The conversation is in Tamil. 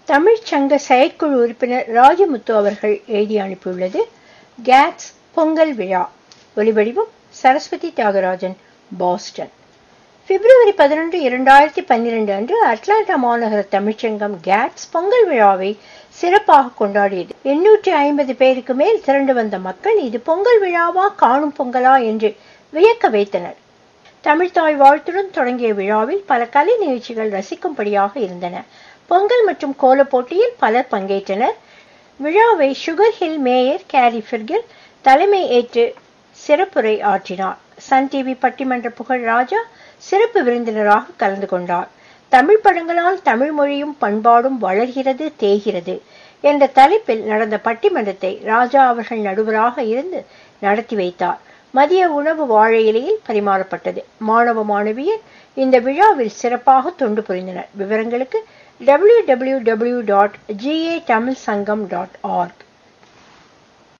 தமிழ்ச் சங்க செயற்குழு உறுப்பினர் ராஜமுத்து அவர்கள் எழுதி அனுப்பியுள்ளது கேட்ஸ் பொங்கல் விழா ஒலிவடிவம் சரஸ்வதி தியாகராஜன் பாஸ்டன் பிப்ரவரி பதினொன்று இரண்டாயிரத்தி பன்னிரண்டு அன்று அட்லாண்டா மாநகர தமிழ்ச்சங்கம் கேட்ஸ் பொங்கல் விழாவை சிறப்பாக கொண்டாடியது எண்ணூற்றி ஐம்பது பேருக்கு மேல் திரண்டு வந்த மக்கள் இது பொங்கல் விழாவா காணும் பொங்கலா என்று வியக்க வைத்தனர் தமிழ்தாய் வாழ்த்துடன் தொடங்கிய விழாவில் பல கலை நிகழ்ச்சிகள் ரசிக்கும்படியாக இருந்தன பொங்கல் மற்றும் கோல போட்டியில் பலர் பங்கேற்றனர் விழாவை சுகர் ஹில் மேயர் கேரி ஃபிர்கில் தலைமை ஏற்று சிறப்புரை ஆற்றினார் சன் டிவி பட்டிமன்ற புகழ் ராஜா சிறப்பு விருந்தினராக கலந்து கொண்டார் தமிழ் படங்களால் தமிழ் மொழியும் பண்பாடும் வளர்கிறது தேய்கிறது என்ற தலைப்பில் நடந்த பட்டிமன்றத்தை ராஜா அவர்கள் நடுவராக இருந்து நடத்தி வைத்தார் மதிய உணவு வாழை இலையில் பரிமாறப்பட்டது மாணவ மாணவியர் இந்த விழாவில் சிறப்பாக தொண்டு புரிந்தனர் விவரங்களுக்கு W W W dot G A Tamil Sangam dot arc